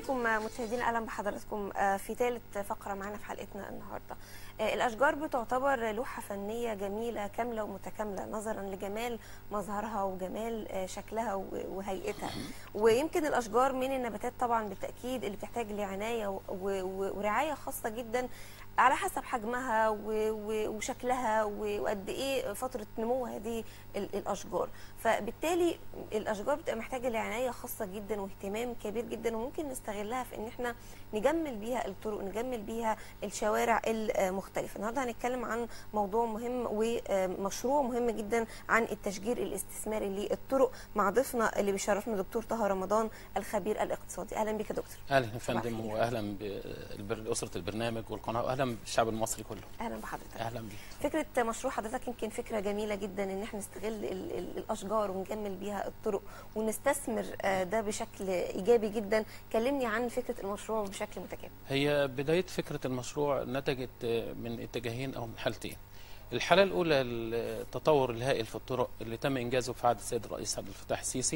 بكم مشاهدينا اهلا بحضراتكم في ثالث فقره معانا في حلقتنا النهارده الاشجار بتعتبر لوحه فنيه جميله كامله ومتكامله نظرا لجمال مظهرها وجمال شكلها وهيئتها ويمكن الاشجار من النباتات طبعا بالتاكيد اللي بتحتاج لعنايه ورعايه خاصه جدا على حسب حجمها وشكلها وقد ايه فتره نمو هذه الاشجار فبالتالي الاشجار بتبقى محتاجه لعنايه خاصه جدا واهتمام كبير جدا وممكن نستغلها في ان احنا نجمل بيها الطرق نجمل بيها الشوارع المختلفه النهارده هنتكلم عن موضوع مهم ومشروع مهم جدا عن التشجير الاستثماري للطرق مع ضيفنا اللي بيشرفنا دكتور طه رمضان الخبير الاقتصادي اهلا بك يا دكتور اهلا يا فندم واهلا باسره البرنامج والقناه واهلا بالشعب المصري كله اهلا بحضرتك اهلا بيك فكره مشروع حضرتك يمكن فكره جميله جدا ان احنا نستغل الاشجار ونجمل بيها الطرق ونستثمر ده بشكل ايجابي جدا كلمني عن فكره المشروع بشكل متكامل هي بدايه فكره المشروع نتجت من اتجاهين او من حالتين الحاله الاولى التطور الهائل في الطرق اللي تم انجازه في عهد السيد الرئيس عبد الفتاح السيسي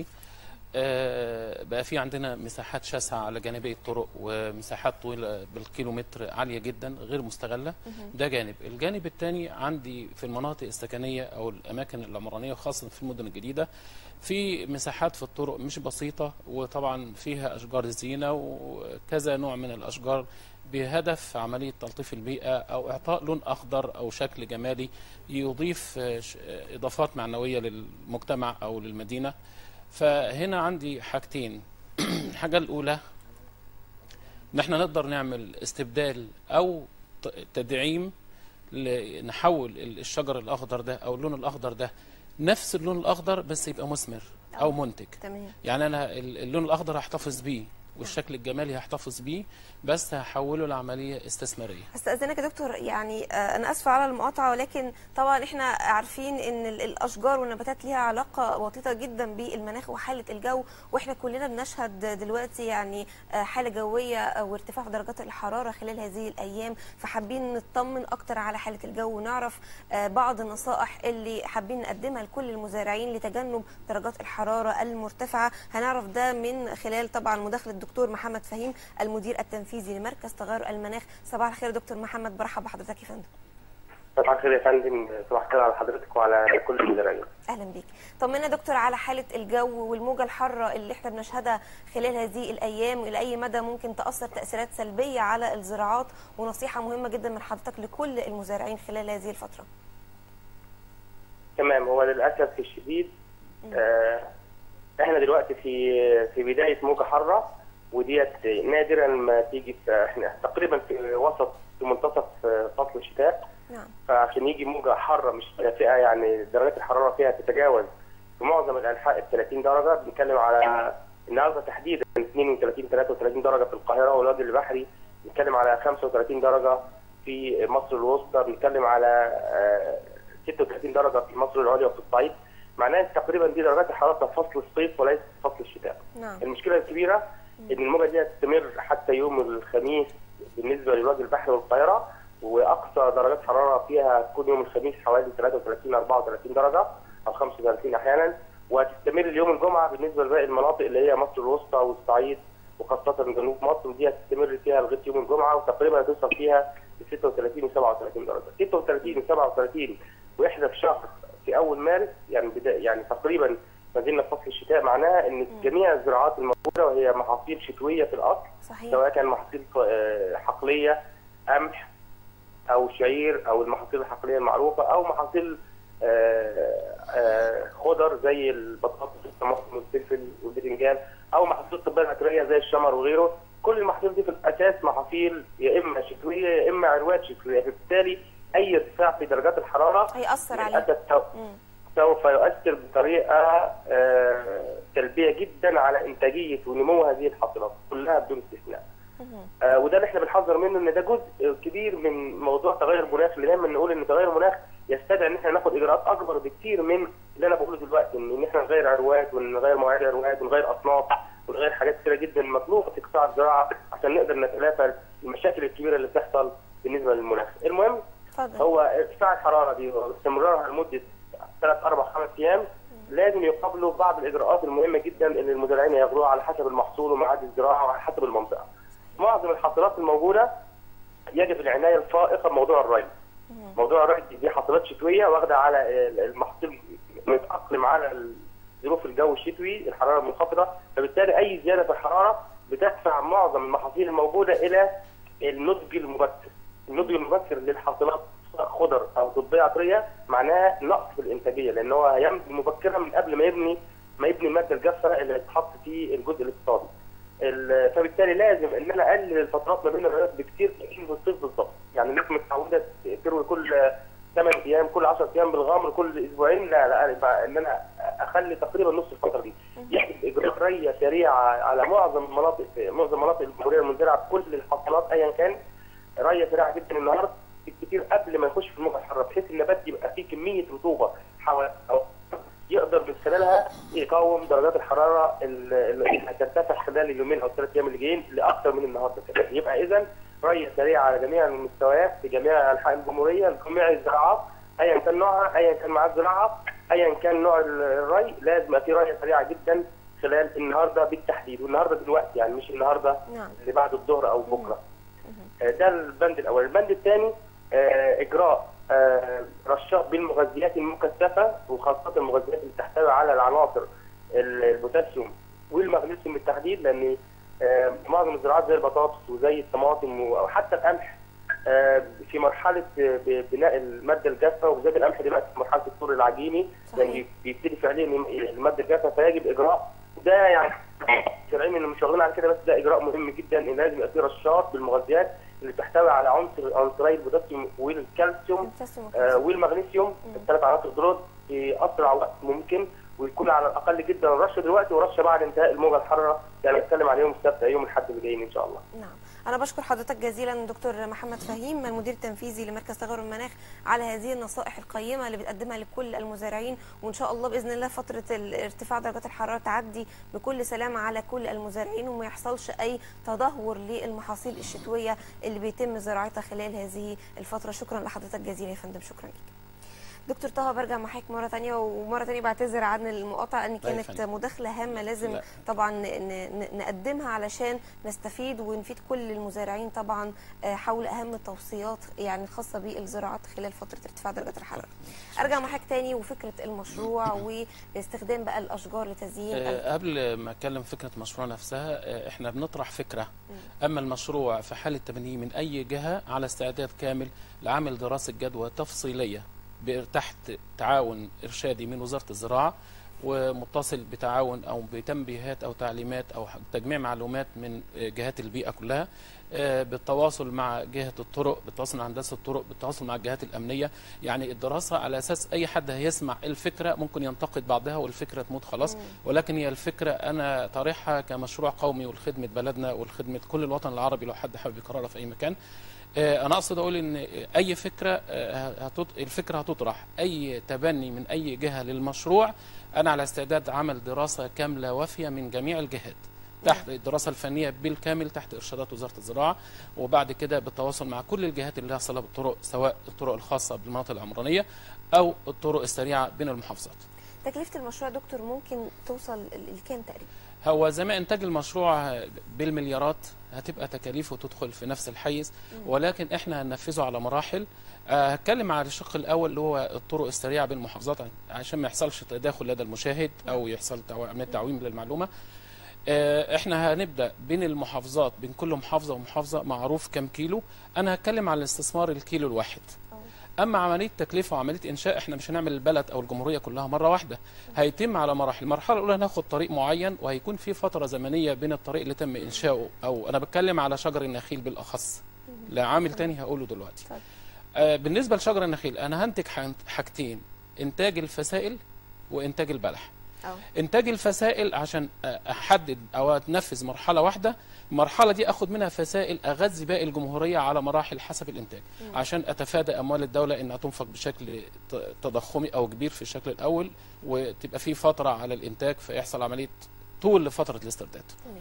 بقى في عندنا مساحات شاسعه على جانبي الطرق ومساحات طويله بالكيلومتر عاليه جدا غير مستغله ده جانب الجانب الثاني عندي في المناطق السكنيه او الاماكن العمرانيه خاصه في المدن الجديده في مساحات في الطرق مش بسيطه وطبعا فيها اشجار الزينه وكذا نوع من الاشجار بهدف عمليه تلطيف البيئه او اعطاء لون اخضر او شكل جمالي يضيف اضافات معنويه للمجتمع او للمدينه فهنا عندي حاجتين الحاجة الأولى إن احنا نقدر نعمل استبدال أو تدعيم نحول الشجر الأخضر ده أو اللون الأخضر ده نفس اللون الأخضر بس يبقى مثمر أو منتج تمام يعني أنا اللون الأخضر هحتفظ بيه والشكل الجمالي هحتفظ بيه بس هحوله لعمليه استثماريه. استاذنك يا دكتور يعني انا اسفه على المقاطعه ولكن طبعا احنا عارفين ان الاشجار والنباتات ليها علاقه وطيده جدا بالمناخ وحاله الجو واحنا كلنا بنشهد دلوقتي يعني حاله جويه وارتفاع في درجات الحراره خلال هذه الايام فحابين نطمن اكتر على حاله الجو ونعرف بعض النصائح اللي حابين نقدمها لكل المزارعين لتجنب درجات الحراره المرتفعه هنعرف ده من خلال طبعا مداخله الدكتور محمد فهيم المدير التنفيذي لمركز تغير المناخ صباح الخير دكتور محمد برحب بحضرتك يا فندم صباح الخير يا فندم صباح الخير على حضرتك وعلى كل المزارعين اهلا بيك طمنا دكتور على حاله الجو والموجه الحاره اللي احنا بنشهدها خلال هذه الايام والى اي مدى ممكن تاثر تاثيرات سلبيه على الزراعات ونصيحه مهمه جدا من حضرتك لكل المزارعين خلال هذه الفتره تمام هو للاسف الشديد آه احنا دلوقتي في في بدايه موجه حاره وديت نادرا ما تيجي في احنا تقريبا في وسط في منتصف فصل الشتاء نعم فعشان يجي موجه حاره مش دافئه يعني درجات الحراره فيها تتجاوز في معظم الانحاء ال 30 درجه بنتكلم على النهارده تحديدا 32 33 درجه في القاهره والوادي البحري بنتكلم على 35 درجه في مصر الوسطى بنتكلم على 36 درجه في مصر العليا وفي الصعيد معناها تقريبا دي درجات الحراره في فصل الصيف وليس فصل الشتاء نعم المشكله الكبيره ان الموجه دي هتستمر حتى يوم الخميس بالنسبه للوادي البحري والقاهره واقصى درجات حراره فيها تكون يوم الخميس حوالي 33 34 درجه او 35 احيانا وهتستمر اليوم الجمعه بالنسبه لباقي المناطق اللي هي مصر الوسطى والصعيد وخاصه جنوب مصر ودي هتستمر فيها لغايه يوم الجمعه وتقريبا هتوصل فيها ل 36 و 37 درجه 36 و 37 واحنا في شهر في اول مارس يعني بدايه يعني تقريبا ما زلنا في فصل الشتاء معناها ان مم. جميع الزراعات الموجوده وهي محاصيل شتويه في الاصل صحيح سواء كان محاصيل آه، حقليه قمح او شعير او المحاصيل الحقليه المعروفه او محاصيل آه، آه، خضر زي البطاطس والطماطم والفلفل والباذنجان او محاصيل طبيه ناتريه زي الشمر وغيره كل المحاصيل دي في الاساس محاصيل يا اما شتويه يا اما عروات شتويه فبالتالي اي ارتفاع في درجات الحراره هيأثر عليه للاسف سو- مم. سوف يؤثر بطريقه آه، سلبيه جدا على انتاجيه ونمو هذه الحاصلات كلها بدون استثناء. مم. آه، وده اللي احنا بنحذر منه ان ده جزء كبير من موضوع تغير المناخ اللي دايما نقول ان تغير المناخ يستدعي ان احنا ناخد اجراءات اكبر بكتير من اللي انا بقوله دلوقتي ان احنا نغير عروات ونغير مواعيد عروات ونغير اصناف ونغير حاجات كتيره جدا مطلوبه في قطاع الزراعه عشان نقدر نتلافى المشاكل الكبيره اللي بتحصل بالنسبه للمناخ. المهم اتفضل هو ارتفاع الحراره دي واستمرارها لمده ثلاث اربع خمس ايام لازم يقابلوا بعض الاجراءات المهمه جدا اللي المزارعين ياخدوها على حسب المحصول وميعاد الزراعه وعلى حسب المنطقه. معظم الحاصلات الموجوده يجب العنايه الفائقه بموضوع الري. موضوع الري دي حاصلات شتويه واخده على المحصول متاقلم على ظروف الجو الشتوي الحراره المنخفضه فبالتالي اي زياده في الحراره بتدفع معظم المحاصيل الموجوده الى النضج المبكر. النضج المبكر للحاصلات خضر او طبيه عطريه معناها نقص في الانتاجيه لان هو هينضج مبكرا من قبل ما يبني ما يبني الماده الجافه اللي هتتحط في الجزء الاقتصادي. ال- فبالتالي لازم ان انا اقلل الفترات ما بين الرياض بكتير كتير في الصيف بالظبط يعني الناس متعوده تروي كل 8 ايام كل 10 ايام بالغمر كل اسبوعين لا لا يبقى ان انا اخلي تقريبا نص الفتره دي يحدث اجراء ريه سريعه على معظم المناطق معظم مناطق الجمهوريه المزرعه بكل الحصلات ايا كان ريه سريعه جدا النهارده كتير قبل ما يخش في الموجه الحاره بحيث النبات يبقى فيه كميه رطوبه حوالي أو يقدر من خلالها يقاوم درجات الحراره اللي هترتفع خلال اليومين او الثلاث ايام اللي جايين لاكثر من النهارده كمان يبقى اذا ري سريعه على جميع المستويات في جميع انحاء الجمهوريه لجميع الزراعات ايا كان نوعها ايا كان مع الزراعه ايا كان نوع الري لازم يبقى في ري سريعه جدا خلال النهارده بالتحديد والنهارده دلوقتي يعني مش النهارده نعم اللي بعد الظهر او بكره آه، ده البند الاول البند الثاني اجراء آه، رشاق بالمغذيات المكثفه وخاصه المغذيات اللي تحتوي على العناصر ال- البوتاسيوم والمغنيسيوم بالتحديد لان آه، معظم الزراعات زي البطاطس وزي الطماطم او حتى القمح آه، في مرحله آه، ب- بناء الماده الجافه وبالذات القمح دلوقتي في مرحله الطور العجيني صحيح. يعني بيبتدي فعليا الماده الجافه فيجب اجراء ده يعني شرعيا انه مش شغالين على كده بس ده اجراء مهم جدا ان لازم يبقى في رشاط بالمغذيات اللي تحتوي على عنصر عنصري البوتاسيوم والكالسيوم ابتسموا آه، والمغنيسيوم الثلاث عناصر دول في اسرع وقت ممكن ويكون على الاقل جدا الرشه دلوقتي ورشه بعد انتهاء الموجه الحاره يعني نتكلم على يوم السبت يوم الاحد اللي جايين ان شاء الله. نعم أنا بشكر حضرتك جزيلا دكتور محمد فهيم المدير التنفيذي لمركز تغير المناخ على هذه النصائح القيمة اللي بتقدمها لكل المزارعين وإن شاء الله بإذن الله فترة ال- ارتفاع درجات الحرارة تعدي بكل سلامة على كل المزارعين وما يحصلش أي تدهور للمحاصيل الشتوية اللي بيتم زراعتها خلال هذه الفترة شكرا لحضرتك جزيلا يا فندم شكرا لك دكتور طه برجع معاك مرة تانية ومرة تانية بعتذر عن المقاطعة أن لا يا كانت فندم. مداخلة هامة لازم لا. طبعا ن- ن- نقدمها علشان نستفيد ونفيد كل المزارعين طبعا آه، حول اهم التوصيات يعني الخاصه بالزراعات خلال فتره ارتفاع درجات الحراره. ارجع معاك تاني وفكره المشروع واستخدام بقى الاشجار لتزيين ال- آه، قبل ما اتكلم فكره المشروع نفسها آه، احنا بنطرح فكره اما المشروع في حاله تبنيه من اي جهه على استعداد كامل لعمل دراسه جدوى تفصيليه ب- تحت تعاون ارشادي من وزاره الزراعه ومتصل بتعاون او بتنبيهات او تعليمات او تجميع معلومات من آه، جهات البيئه كلها آه، بالتواصل مع جهه الطرق بالتواصل مع هندسه الطرق بالتواصل مع الجهات الامنيه يعني الدراسه على اساس اي حد هيسمع الفكره ممكن ينتقد بعضها والفكره تموت خلاص ولكن هي الفكره انا طارحها كمشروع قومي ولخدمه بلدنا ولخدمه كل الوطن العربي لو حد حابب يقررها في اي مكان آه، انا اقصد اقول ان اي فكره آه، هتط... الفكره هتطرح اي تبني من اي جهه للمشروع انا على استعداد عمل دراسه كامله وافيه من جميع الجهات تحت الدراسه الفنيه بالكامل تحت ارشادات وزاره الزراعه وبعد كده بالتواصل مع كل الجهات اللي لها صله بالطرق سواء الطرق الخاصه بالمناطق العمرانيه او الطرق السريعه بين المحافظات تكلفه المشروع يا دكتور ممكن توصل ل- لكام تقريبا؟ هو زي ما انتاج المشروع بالمليارات هتبقى تكاليفه تدخل في نفس الحيز ولكن احنا هننفذه على مراحل آه، هتكلم على الشق الاول اللي هو الطرق السريعه بين المحافظات عشان ما يحصلش تداخل لدى المشاهد او يحصل تعو- عمليه تعويم للمعلومه آه، احنا هنبدا بين المحافظات بين كل محافظه ومحافظه معروف كم كيلو انا هتكلم على الاستثمار الكيلو الواحد اما عمليه تكلفه وعمليه انشاء احنا مش هنعمل البلد او الجمهوريه كلها مره واحده هيتم على مراحل المرحله الاولى هناخد طريق معين وهيكون في فتره زمنيه بين الطريق اللي تم انشاؤه او انا بتكلم على شجر النخيل بالاخص لا عامل تاني هقوله دلوقتي اتفضل. آه بالنسبه لشجر النخيل انا هنتج حاج- حاجتين انتاج الفسائل وانتاج البلح اه انتاج الفسائل عشان احدد او انفذ مرحله واحده المرحله دي اخد منها فسائل اغذي باقي الجمهوريه على مراحل حسب الانتاج عشان اتفادى اموال الدوله انها تنفق بشكل ت- تضخمي او كبير في الشكل الاول وتبقى في فتره على الانتاج فيحصل عمليه طول لفتره الاسترداد تمام.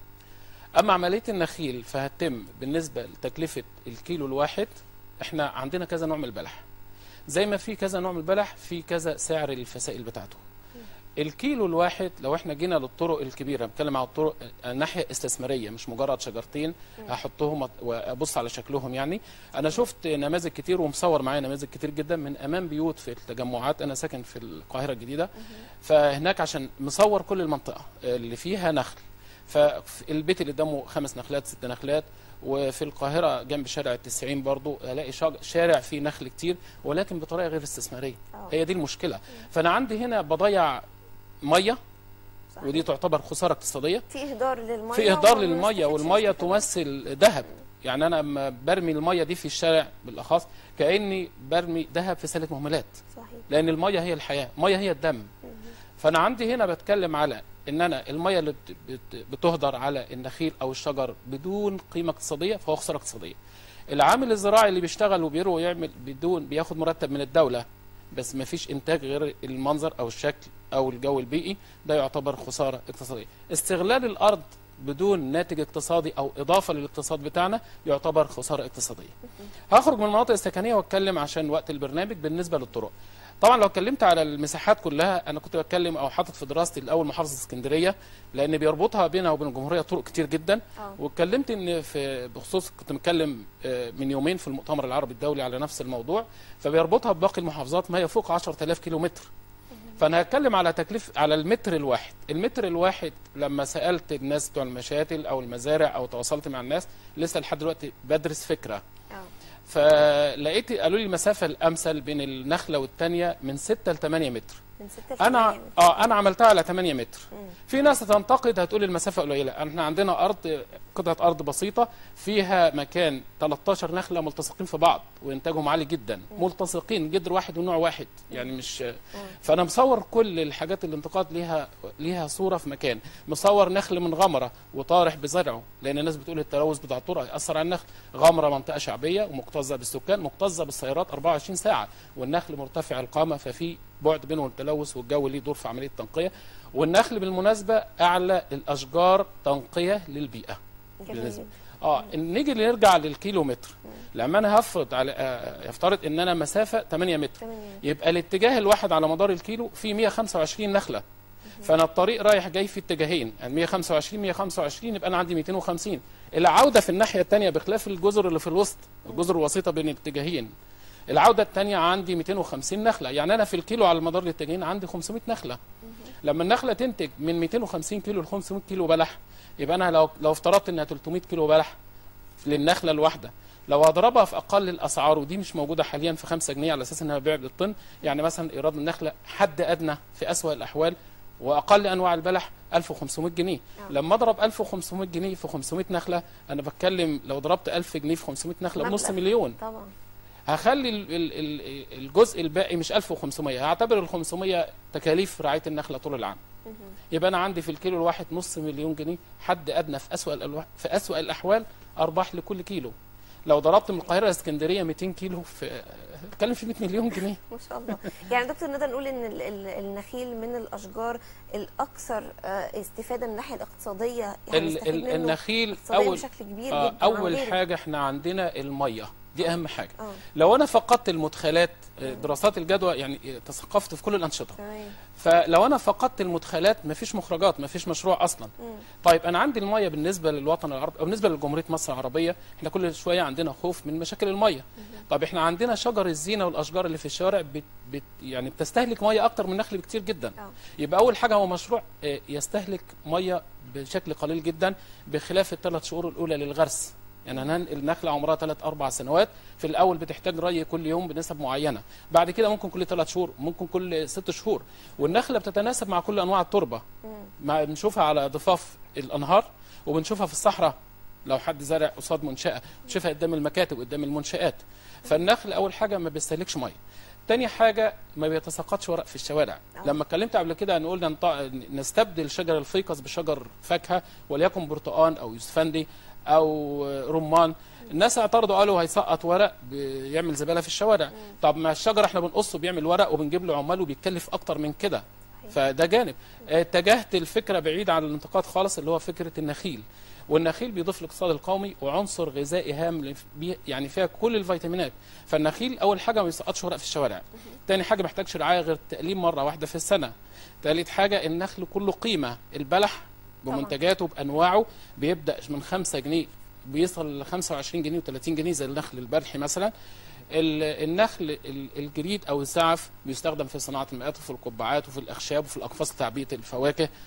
اما عمليه النخيل فهتتم بالنسبه لتكلفه الكيلو الواحد احنا عندنا كذا نوع من البلح زي ما في كذا نوع من البلح في كذا سعر الفسائل بتاعته الكيلو الواحد لو احنا جينا للطرق الكبيره بنتكلم على الطرق الناحيه استثماريه مش مجرد شجرتين هحطهم وابص على شكلهم يعني انا شفت نماذج كتير ومصور معايا نماذج كتير جدا من امام بيوت في التجمعات انا ساكن في القاهره الجديده فهناك عشان مصور كل المنطقه اللي فيها نخل فالبيت اللي قدامه خمس نخلات ست نخلات وفي القاهرة جنب شارع التسعين برضو الاقي شاج- شارع فيه نخل كتير ولكن بطريقة غير استثمارية آه. هي دي المشكلة فأنا عندي هنا بضيع مية صحيح. ودي تعتبر خسارة اقتصادية في اهدار للميه في إهدار وما للمية بنستفدش والمية مستفاد. تمثل ذهب يعني أنا لما برمي المية دي في الشارع بالأخص كأني برمي ذهب في سلة مهملات صحيح لان الميه هي الحياه ميه هي الدم فانا عندي هنا بتكلم على ان انا الميه اللي بت- بت- بتهدر على النخيل او الشجر بدون قيمه اقتصاديه فهو خساره اقتصاديه العامل الزراعي اللي بيشتغل وبيروي ويعمل بدون بياخد مرتب من الدوله بس ما فيش انتاج غير المنظر او الشكل او الجو البيئي ده يعتبر خساره اقتصاديه استغلال الارض بدون ناتج اقتصادي او اضافه للاقتصاد بتاعنا يعتبر خساره اقتصاديه هخرج من المناطق السكنيه واتكلم عشان وقت البرنامج بالنسبه للطرق طبعا لو اتكلمت على المساحات كلها انا كنت بتكلم او حاطط في دراستي الاول محافظه اسكندريه لان بيربطها بينها وبين الجمهوريه طرق كتير جدا اه واتكلمت ان في بخصوص كنت متكلم آه، من يومين في المؤتمر العربي الدولي على نفس الموضوع فبيربطها بباقي المحافظات ما يفوق 10000 كيلو متر فانا هتكلم على تكليف على المتر الواحد المتر الواحد لما سالت الناس بتوع المشاتل او المزارع او تواصلت مع الناس لسه لحد دلوقتي بدرس فكره اه فلقيت قالوا لي المسافه الامثل بين النخله والثانيه من 6 ل 8 متر من 6 انا اه انا عملتها على 8 متر مم. في ناس هتنتقد هتقول المسافه قليله احنا عندنا ارض قطعه ارض بسيطه فيها مكان 13 نخله ملتصقين في بعض وانتاجهم عالي جدا ملتصقين جدر واحد ونوع واحد يعني مش فانا مصور كل الحاجات الانتقاد ليها ليها صوره في مكان مصور نخل من غمره وطارح بزرعه لان الناس بتقول التلوث بتاع الطرق هياثر على النخل غمره منطقه شعبيه ومكتظه بالسكان مكتظه بالسيارات 24 ساعه والنخل مرتفع القامه ففي بعد بينه التلوث والجو ليه دور في عمليه التنقيه والنخل بالمناسبه اعلى الاشجار تنقيه للبيئه جميل بالنسبة. جدا. اه نيجي نرجع للكيلو متر لما انا هفرض على آه، يفترض ان انا مسافه 8 متر تمام يبقى الاتجاه الواحد على مدار الكيلو فيه 125 نخله فانا الطريق رايح جاي في اتجاهين يعني 125 125 يبقى انا عندي 250 العوده في الناحيه الثانيه بخلاف الجزر اللي في الوسط الجزر الوسيطه بين الاتجاهين العوده الثانيه عندي 250 نخله يعني انا في الكيلو على مدار الاتجاهين عندي 500 نخله لما النخله تنتج من 250 كيلو ل 500 كيلو بلح يبقى انا لو لو افترضت انها 300 كيلو بلح للنخله الواحده لو هضربها في اقل الاسعار ودي مش موجوده حاليا في 5 جنيه على اساس انها بيع بالطن يعني مثلا ايراد النخله حد ادنى في اسوأ الاحوال واقل انواع البلح 1500 جنيه آه. لما اضرب 1500 جنيه في 500 نخله انا بتكلم لو ضربت 1000 جنيه في 500 نخله بنص مبلغ. مليون طبعا هخلي ال- ال- ال- الجزء الباقي مش 1500 هعتبر ال 500 تكاليف رعايه النخله طول العام مهم. يبقى انا عندي في الكيلو الواحد نص مليون جنيه حد ادنى في اسوأ الألوا- في اسوأ الاحوال ارباح لكل كيلو لو ضربت من القاهره لاسكندريه 200 كيلو في بتكلم في 100 مليون جنيه ما شاء الله يعني دكتور نقدر نقول ان ال- ال- النخيل من الاشجار الاكثر آه، استفاده من الناحيه الاقتصاديه يعني ال- نستفيد ال- منه النخيل اقتصاديا اول بشكل كبير آه، جدا عن اول غيره. حاجه احنا عندنا الميه دي اهم حاجه اه لو انا فقدت المدخلات آه، دراسات الجدوى يعني آه، تثقفت في كل الانشطه تمام فلو انا فقدت المدخلات مفيش مخرجات مفيش مشروع اصلا مم. طيب انا عندي الميه بالنسبه للوطن العربي او بالنسبه لجمهوريه مصر العربيه احنا كل شويه عندنا خوف من مشاكل الميه طب احنا عندنا شجر الزينه والاشجار اللي في الشوارع بت بت يعني بتستهلك ميه اكتر من النخل بكتير جدا اه يبقى اول حاجه هو مشروع آه، يستهلك ميه بشكل قليل جدا بخلاف الثلاث شهور الاولى للغرس يعني أنا النخله عمرها ثلاث اربع سنوات في الاول بتحتاج ري كل يوم بنسب معينه بعد كده ممكن كل ثلاث شهور ممكن كل ست شهور والنخله بتتناسب مع كل انواع التربه مم. ما بنشوفها على ضفاف الانهار وبنشوفها في الصحراء لو حد زرع قصاد منشاه بنشوفها قدام المكاتب قدام المنشات فالنخل اول حاجه ما بيستهلكش ميه تاني حاجه ما بيتساقطش ورق في الشوارع آه. لما اتكلمت قبل كده ان قلنا نط- نستبدل شجر الفيقس بشجر فاكهه وليكن برتقان او يوسفندي او رمان الناس اعترضوا قالوا هيسقط ورق بيعمل زباله في الشوارع طب ما الشجر احنا بنقصه بيعمل ورق وبنجيب له عمال وبيتكلف اكتر من كده صحيح. فده جانب اتجهت الفكره بعيد عن الانتقاد خالص اللي هو فكره النخيل والنخيل بيضيف الاقتصاد القومي وعنصر غذائي هام لف- بي- يعني فيها كل الفيتامينات فالنخيل اول حاجه ما يسقطش ورق في الشوارع تاني حاجه محتاجش رعايه غير التقليم مره واحده في السنه تالت حاجه النخل كله قيمه البلح بمنتجاته بانواعه بيبدا من 5 جنيه بيصل ل 25 جنيه و30 جنيه زي النخل البلحي مثلا ال- النخل ال- الجريد او الزعف بيستخدم في صناعه المئات وفي القبعات وفي الاخشاب وفي الاقفاص لتعبئه الفواكه ال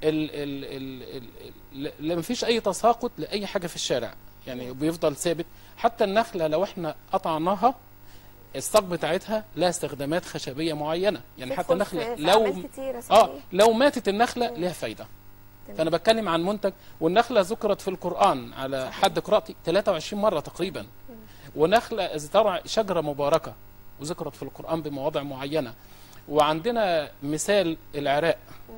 ال ال ال ال ما فيش اي تساقط لاي حاجه في الشارع يعني بيفضل ثابت حتى النخله لو احنا قطعناها الساق بتاعتها لها استخدامات خشبيه معينه يعني حتى تدخل النخله في- في لو أعمال كتيرة اه صحيح. لو ماتت النخله ليها فايده تمام. فانا بتكلم عن منتج والنخله ذكرت في القران على حد قراءتي 23 مره تقريبا ونخله زرع شجره مباركه وذكرت في القران بمواضع معينه وعندنا مثال العراق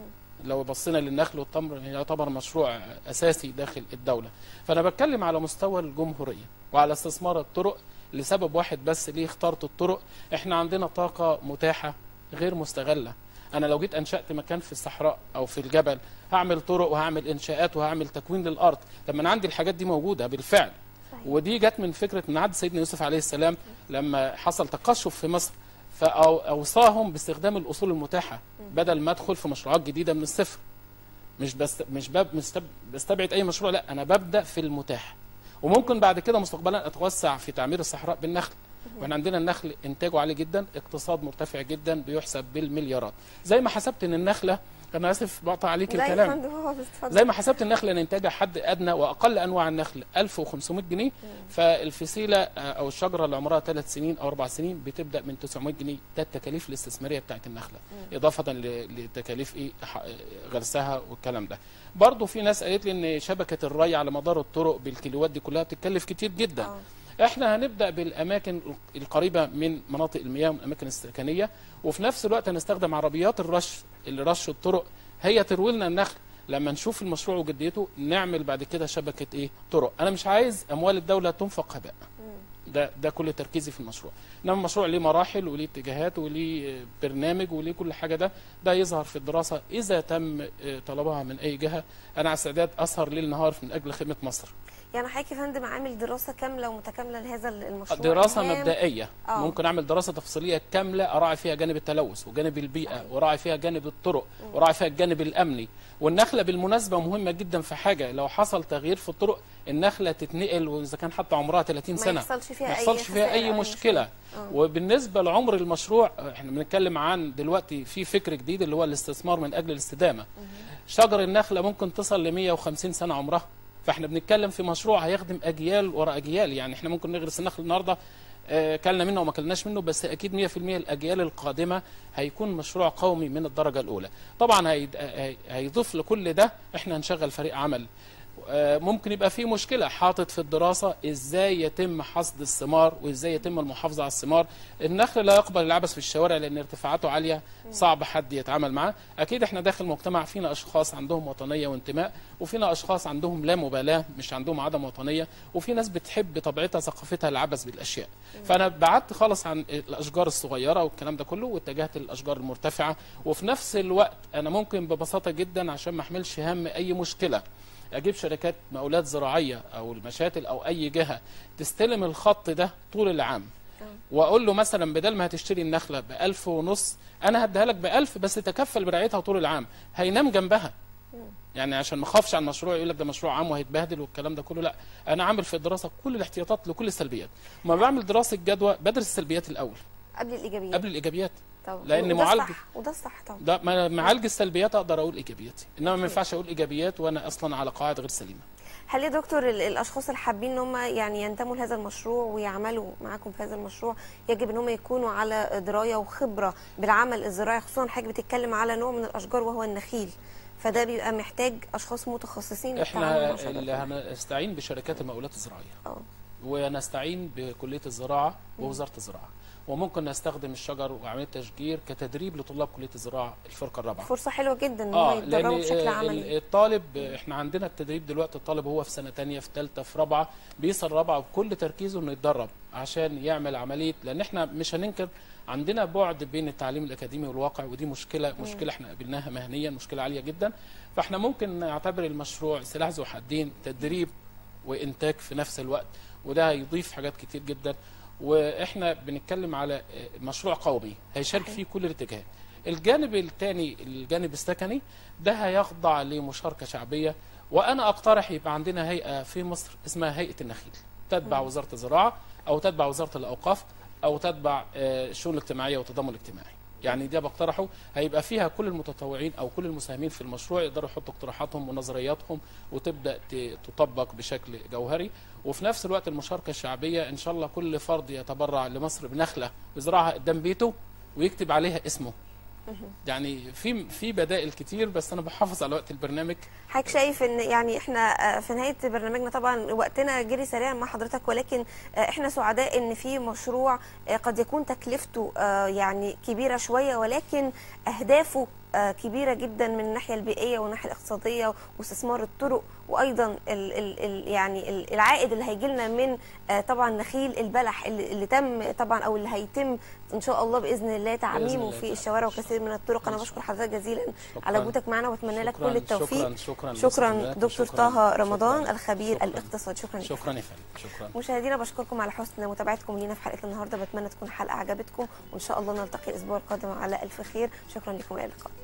لو بصينا للنخل والتمر يعتبر مشروع اساسي داخل الدوله فانا بتكلم على مستوى الجمهوريه وعلى استثمار الطرق لسبب واحد بس ليه اخترت الطرق احنا عندنا طاقه متاحه غير مستغله انا لو جيت انشات مكان في الصحراء او في الجبل هعمل طرق وهعمل انشاءات وهعمل تكوين للارض طب ما انا عندي الحاجات دي موجوده بالفعل صحيح. ودي جت من فكره من عهد سيدنا يوسف عليه السلام لما حصل تقشف في مصر فاوصاهم باستخدام الاصول المتاحه بدل ما ادخل في مشروعات جديده من الصفر مش بس مش باب مستب... بستبعد اي مشروع لا انا ببدا في المتاح وممكن بعد كده مستقبلا اتوسع في تعمير الصحراء بالنخل واحنا عندنا النخل انتاجه عالي جدا اقتصاد مرتفع جدا بيحسب بالمليارات زي ما حسبت ان النخله انا اسف بقطع عليك لا يا الكلام فندم هو بس اتفضل. زي ما حسبت النخل ان انتاجها حد ادنى واقل انواع النخل 1500 جنيه فالفسيله آه، او الشجره اللي عمرها ثلاث سنين او اربع سنين بتبدا من 900 جنيه ده التكاليف الاستثماريه بتاعت النخله اضافه ل- لتكاليف ايه ح- غرسها والكلام ده برضه في ناس قالت لي ان شبكه الري على مدار الطرق بالكيلوات دي كلها بتتكلف كتير جدا آه. احنا هنبدا بالاماكن القريبه من مناطق المياه والاماكن السكنيه وفي نفس الوقت هنستخدم عربيات الرش اللي رش الطرق هي تروي لنا النخل لما نشوف المشروع وجديته نعمل بعد كده شبكه ايه طرق انا مش عايز اموال الدوله تنفق هباء ده ده كل تركيزي في المشروع انما المشروع ليه مراحل وليه اتجاهات وليه برنامج وليه كل حاجه ده ده يظهر في الدراسه اذا تم آه، طلبها من اي جهه انا على استعداد اسهر ليل نهار من اجل خدمه مصر يعني حضرتك يا فندم عامل دراسه كامله ومتكامله لهذا المشروع دراسه الهام. مبدئيه آه. ممكن اعمل دراسه تفصيليه كامله اراعي فيها جانب التلوث وجانب البيئه وراعي فيها جانب الطرق وراعي فيها الجانب الامني والنخله بالمناسبه مهمه جدا في حاجه لو حصل تغيير في الطرق النخله تتنقل واذا كان حتى عمرها 30 ما سنه يحصلش فيها ما أي يحصلش فيها خسائر اي أو مشكله آه. وبالنسبه لعمر المشروع احنا بنتكلم عن دلوقتي في فكر جديد اللي هو الاستثمار من اجل الاستدامه شجر النخله ممكن تصل ل 150 سنه عمرها فاحنا بنتكلم في مشروع هيخدم اجيال ورا اجيال يعني احنا ممكن نغرس النخل النهارده آه، كلنا منه وما كلناش منه بس اكيد 100% الاجيال القادمه هيكون مشروع قومي من الدرجه الاولى طبعا هيد- هي- هيضيف لكل ده احنا هنشغل فريق عمل آه، ممكن يبقى في مشكله حاطط في الدراسه ازاي يتم حصد الثمار وازاي يتم المحافظه على الثمار النخل لا يقبل العبث في الشوارع لان ارتفاعاته عاليه صعب حد يتعامل معاه اكيد احنا داخل مجتمع فينا اشخاص عندهم وطنيه وانتماء وفينا اشخاص عندهم لا مبالاه مش عندهم عدم وطنيه وفي ناس بتحب طبيعتها ثقافتها العبث بالاشياء فانا بعدت خالص عن الاشجار الصغيره والكلام ده كله واتجهت للاشجار المرتفعه وفي نفس الوقت انا ممكن ببساطه جدا عشان ما احملش هم اي مشكله اجيب شركات مقاولات زراعيه او المشاتل او اي جهه تستلم الخط ده طول العام واقول له مثلا بدل ما هتشتري النخله ب 1000 ونص انا هديها لك ب 1000 بس تكفل برعايتها طول العام هينام جنبها يعني عشان ما اخافش على المشروع يقول لك ده مشروع عام وهيتبهدل والكلام ده كله لا انا عامل في الدراسه كل الاحتياطات لكل السلبيات ما بعمل دراسه جدوى بدرس السلبيات الاول قبل الايجابيات قبل الايجابيات طبعا لأن وده معالجة- الصح وده الصح طبعا ده ما معالج السلبيات اقدر اقول ايجابياتي انما ما ينفعش اقول ايجابيات وانا اصلا على قواعد غير سليمه هل يا دكتور ال- الاشخاص اللي حابين ان هم يعني ينتموا لهذا المشروع ويعملوا معاكم في هذا المشروع يجب ان هم يكونوا على درايه وخبره بالعمل الزراعي خصوصا حضرتك بتتكلم على نوع من الاشجار وهو النخيل فده بيبقى محتاج اشخاص متخصصين للتعامل احنا مع شجرة اللي النخيل. هنستعين بشركات المقاولات الزراعيه اه ونستعين بكليه الزراعه ووزاره الزراعه وممكن نستخدم الشجر وعمليه تشجير كتدريب لطلاب كليه الزراعه الفرقه الرابعه فرصه حلوه جدا ان اه هم يتدربوا لان بشكل ال- عملي الطالب احنا عندنا التدريب دلوقتي الطالب هو في سنه تانية في ثالثه في رابعه بيصل رابعه بكل تركيزه انه يتدرب عشان يعمل عمليه لان احنا مش هننكر عندنا بعد بين التعليم الاكاديمي والواقع ودي مشكله مشكله احنا قابلناها مهنيا مشكله عاليه جدا فاحنا ممكن نعتبر المشروع سلاح ذو حدين تدريب وانتاج في نفس الوقت وده هيضيف حاجات كتير جدا واحنا بنتكلم على مشروع قومي هيشارك صحيح. فيه كل الاتجاهات الجانب الثاني الجانب السكني ده هيخضع لمشاركه شعبيه وانا اقترح يبقى عندنا هيئه في مصر اسمها هيئه النخيل تتبع وزاره الزراعه او تتبع وزاره الاوقاف او تتبع آه، الشؤون الاجتماعيه والتضامن الاجتماعي يعني ده بقترحه هيبقى فيها كل المتطوعين او كل المساهمين في المشروع يقدروا يحطوا اقتراحاتهم ونظرياتهم وتبدا ت- تطبق بشكل جوهري وفي نفس الوقت المشاركه الشعبيه ان شاء الله كل فرد يتبرع لمصر بنخله يزرعها قدام بيته ويكتب عليها اسمه يعني في في بدائل كتير بس انا بحافظ على وقت البرنامج حضرتك شايف ان يعني احنا آه، في نهايه برنامجنا طبعا وقتنا جري سريعا مع حضرتك ولكن آه، احنا سعداء ان في مشروع آه، قد يكون تكلفته آه، يعني كبيره شويه ولكن اهدافه آه، كبيره جدا من الناحيه البيئيه والناحيه الاقتصاديه واستثمار الطرق وايضا ال ال ال يعني ال- العائد اللي هيجي لنا من آه، طبعا نخيل البلح اللي, اللي تم طبعا او اللي هيتم ان شاء الله باذن الله تعميمه الله في تعالى. الشوارع وكثير من الطرق انا بشكر حضرتك جزيلا على شكراً. وجودك معنا واتمنى لك شكراً- كل التوفيق شكرا شكرا شكرا للاستماع. دكتور شكراً- طه رمضان شكراً. الخبير شكراً. الاقتصاد شكرا لك شكرا يا فندم شكرا مشاهدينا بشكركم على حسن متابعتكم لينا في حلقه النهارده بتمنى تكون حلقه عجبتكم وان شاء الله نلتقي الاسبوع القادم على الف خير شكرا لكم الى اللقاء